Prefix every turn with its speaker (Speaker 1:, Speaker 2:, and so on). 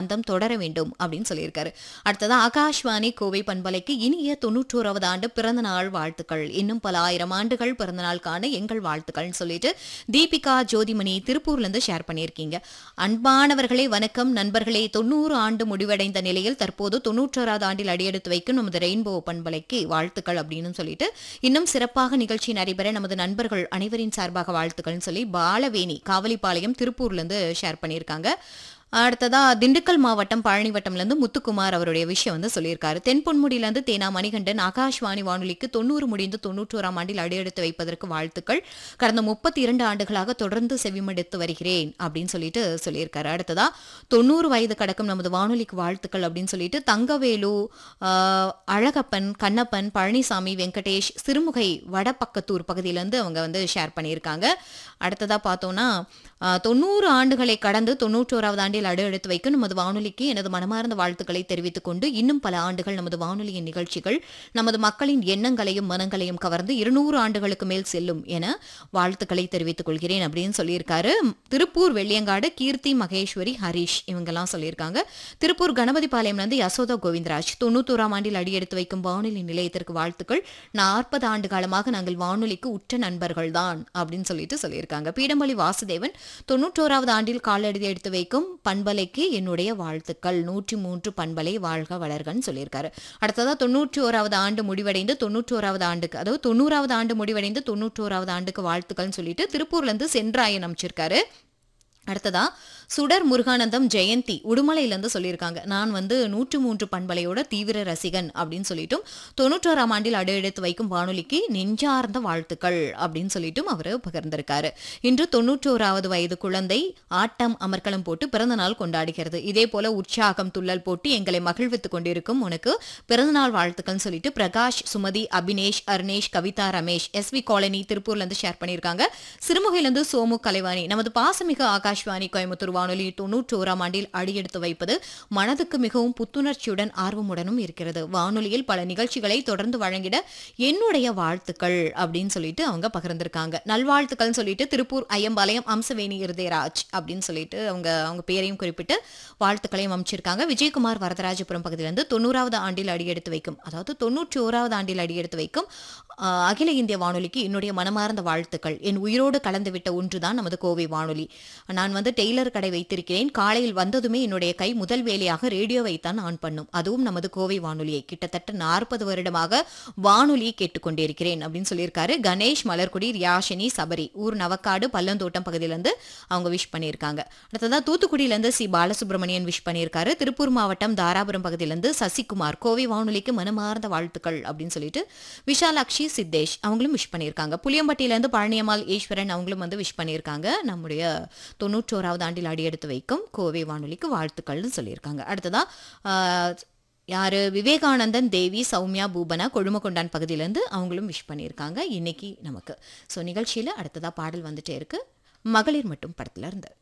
Speaker 1: ஆனந்தம் தொடர வேண்டும் அப்படின்னு சொல்லியிருக்காரு அடுத்தது ஆகாஷ்வாணி கோவை பண்பலைக்கு இனிய தொண்ணூற்றோராவது ஆண்டு பிறந்த நாள் வாழ்த்துக்கள் இன்னும் பல ஆயிரம் ஆண்டுகள் பிறந்த நாள் காண எங்கள் வாழ்த்துக்கள்னு சொல்லிட்டு தீபிகா ஜோதிமணி திருப்பூர்ல இருந்து ஷேர் பண்ணியிருக்கீங்க அன்பானவர்களே வணக்கம் நண்பர்களே தொண்ணூறு ஆண்டு முடிவடைந்த நிலையில் தற்போது தொண்ணூற்றோராவது ஆண்டில் அடியெடுத்து வைக்கும் நமது ரெயின்போ பண்பலைக்கு வாழ்த்துக்கள் அப்படின்னு சொல்லிட்டு இன்னும் சிறப்பாக நிகழ்ச்சி நடைபெற நமது நண்பர்கள் அனைவரின் சார்பாக வாழ்த்துக்கள்னு சொல்லி பாலவேணி காவலிப்பாளையம் திருப்பூர்ல இருந்து ஷேர் பண்ணியிருக்காங்க அடுத்ததா திண்டுக்கல் மாவட்டம் பழனி வட்டம்லேருந்து முத்துக்குமார் அவருடைய விஷயம் வந்து சொல்லியிருக்காரு தென்பொன்முடியிலேருந்து தேனா மணிகண்டன் ஆகாஷ்வாணி வானொலிக்கு தொண்ணூறு முடிந்து தொண்ணூற்றோராம் ஆண்டில் அடியெடுத்து வைப்பதற்கு வாழ்த்துக்கள் கடந்த முப்பத்தி இரண்டு ஆண்டுகளாக தொடர்ந்து செவிமடுத்து வருகிறேன் அப்படின்னு சொல்லிட்டு சொல்லியிருக்காரு அடுத்ததா தொண்ணூறு வயது கடக்கும் நமது வானொலிக்கு வாழ்த்துக்கள் அப்படின்னு சொல்லிட்டு தங்கவேலு ஆஹ், அழகப்பன் கண்ணப்பன் பழனிசாமி வெங்கடேஷ் சிறுமுகை வடபக்கத்தூர் பகுதியிலேருந்து அவங்க வந்து ஷேர் பண்ணியிருக்காங்க அடுத்ததா பார்த்தோம்னா ஆஹ், தொண்ணூறு ஆண்டுகளை கடந்து தொண்ணூற்றோராவது ஆண்டில் அடு எடுத்து வைக்கும் நமது வானொலிக்கு எனது மனமார்ந்த வாழ்த்துக்களை தெரிவித்துக் கொண்டு இன்னும் பல ஆண்டுகள் நமது வானொலியின் நிகழ்ச்சிகள் நமது மக்களின் எண்ணங்களையும் மனங்களையும் கவர்ந்து இருநூறு ஆண்டுகளுக்கு மேல் செல்லும் என வாழ்த்துக்களை தெரிவித்துக் கொள்கிறேன் அப்படின்னு சொல்லியிருக்காரு திருப்பூர் வெள்ளியங்காடு கீர்த்தி மகேஸ்வரி ஹரிஷ் இவங்கெல்லாம் சொல்லியிருக்காங்க திருப்பூர் கணபதிபாளையம்லேருந்து யசோதா கோவிந்தராஜ் தொண்ணூத்தோராம் ஆண்டில் அடியெடுத்து வைக்கும் வானொலி நிலையத்திற்கு வாழ்த்துக்கள் நாற்பது ஆண்டு காலமாக நாங்கள் வானொலிக்கு உற்ற நண்பர்கள் தான் அப்படின்னு சொல்லிட்டு சொல்லியிருக்காங்க பீடமொழி வாசுதேவன் தொண்ணூற்றோராவது ஆண்டில் காலடி எடுத்து வைக்கும் பண்பலைக்கு என்னுடைய வாழ்த்துக்கள் நூற்றி மூன்று பண்பலை வாழ்க வளர்கன்னு சொல்லியிருக்காரு அடுத்ததா தொண்ணூற்றி ஓராவது ஆண்டு முடிவடைந்து தொண்ணூற்றோராவது ஆண்டுக்கு அதாவது தொண்ணூறாவது ஆண்டு முடிவடைந்து தொண்ணூற்றோராவது ஆண்டுக்கு வாழ்த்துக்கள்னு சொல்லிட்டு திருப்பூர்ல இருந்து சென்றாயன் அமைச்சிருக்காரு அடுத்ததா சுடர் முருகானந்தம் ஜெயந்தி உடுமலையிலேருந்து சொல்லியிருக்காங்க நான் வந்து நூற்று மூன்று பண்பலையோட தீவிர ரசிகன் அப்படின்னு சொல்லிட்டும் தொண்ணூற்றோராம் ஆண்டில் அடு எடுத்து வைக்கும் வானொலிக்கு நெஞ்சார்ந்த வாழ்த்துக்கள் அப்படின்னு சொல்லிட்டும் அவர் பகிர்ந்திருக்காரு இன்று தொண்ணூற்றோராவது வயது குழந்தை ஆட்டம் அமர்க்களம் போட்டு பிறந்த நாள் கொண்டாடுகிறது இதே போல உற்சாகம் துள்ளல் போட்டு எங்களை மகிழ்வித்துக் கொண்டிருக்கும் உனக்கு பிறந்தநாள் வாழ்த்துக்கள்னு சொல்லிட்டு பிரகாஷ் சுமதி அபினேஷ் அருணேஷ் கவிதா ரமேஷ் எஸ்வி காலனி திருப்பூர்ல இருந்து ஷேர் பண்ணியிருக்காங்க சிறுமுகையிலிருந்து சோமு கலைவாணி நமது பாசமிகு ஆகாஷ்வாணி கோயம்புத்தூர் வானொலி தொண்ணூற்றி ஓராம் ஆண்டில் அடியெடுத்து வைப்பது மனதுக்கு மிகவும் புத்துணர்ச்சியுடன் ஆர்வமுடனும் இருக்கிறது வானொலியில் பல நிகழ்ச்சிகளை தொடர்ந்து வழங்கிட என்னுடைய வாழ்த்துக்கள் அப்படின்னு சொல்லிட்டு அவங்க பகிர்ந்திருக்காங்க நல்வாழ்த்துக்கள்னு சொல்லிட்டு திருப்பூர் ஐயம்பாளையம் அம்சவேணி இருதயராஜ் அப்படின்னு சொல்லிட்டு அவங்க அவங்க பேரையும் குறிப்பிட்டு வாழ்த்துக்களையும் அமைச்சிருக்காங்க விஜயகுமார் வரதராஜபுரம் பகுதியிலிருந்து தொண்ணூறாவது ஆண்டில் அடியெடுத்து வைக்கும் அதாவது தொண்ணூற்றி ஓராவது ஆண்டில் அடியெடுத்து வைக்கும் ஆஹ், அகில இந்திய வானொலிக்கு என்னுடைய மனமார்ந்த வாழ்த்துக்கள் என் உயிரோடு கலந்துவிட்ட ஒன்றுதான் நமது கோவை வானொலி நான் வந்து டெய்லர் கடை வைத்திருக்கிறேன் காலையில் வந்ததுமே என்னுடைய கை முதல் வேலையாக ரேடியோவை தான் ஆன் பண்ணும் அதுவும் நமது கோவை வானொலியை கிட்டத்தட்ட நாற்பது வருடமாக வானொலியை கேட்டுக்கொண்டிருக்கிறேன் அப்படின்னு சொல்லியிருக்காரு கணேஷ் மலர்குடி ரியாஷினி சபரி ஊர் நவக்காடு பள்ளந்தோட்டம் பகுதியிலேருந்து அவங்க விஷ் பண்ணியிருக்காங்க அடுத்ததா தூத்துக்குடியிலேருந்து சி பாலசுப்ரமணியன் விஷ் பண்ணியிருக்காரு திருப்பூர் மாவட்டம் தாராபுரம் பகுதியிலேருந்து சசிகுமார் கோவை வானொலிக்கு மனமார்ந்த வாழ்த்துக்கள் அப்படின்னு சொல்லிட்டு விஷாலாட்சி சித்தேஷ் அவங்களும் விஷ் பண்ணியிருக்காங்க புளியம்பட்டியிலேருந்து பழனியம்மாள் ஈஸ்வரன் அவங்களும் வந்து விஷ் பண்ணியிருக்காங்க நம்முடைய தொண்ணூற்றோராவது ஆண்டில் அடியெடுத்து வைக்கும் கோவை வானொலிக்கு வாழ்த்துக்கள்னு சொல்லியிருக்காங்க அடுத்ததா ஆஹ், யாரு விவேகானந்தன் தேவி சௌமியா பூபனா கொழுமக்கொண்டான் பகுதியிலேருந்து அவங்களும் விஷ் பண்ணியிருக்காங்க இன்னைக்கு நமக்கு ஸோ நிகழ்ச்சியில் அடுத்ததா பாடல் வந்துட்டே இருக்கு மகளிர் மட்டும் படத்துல இருந்து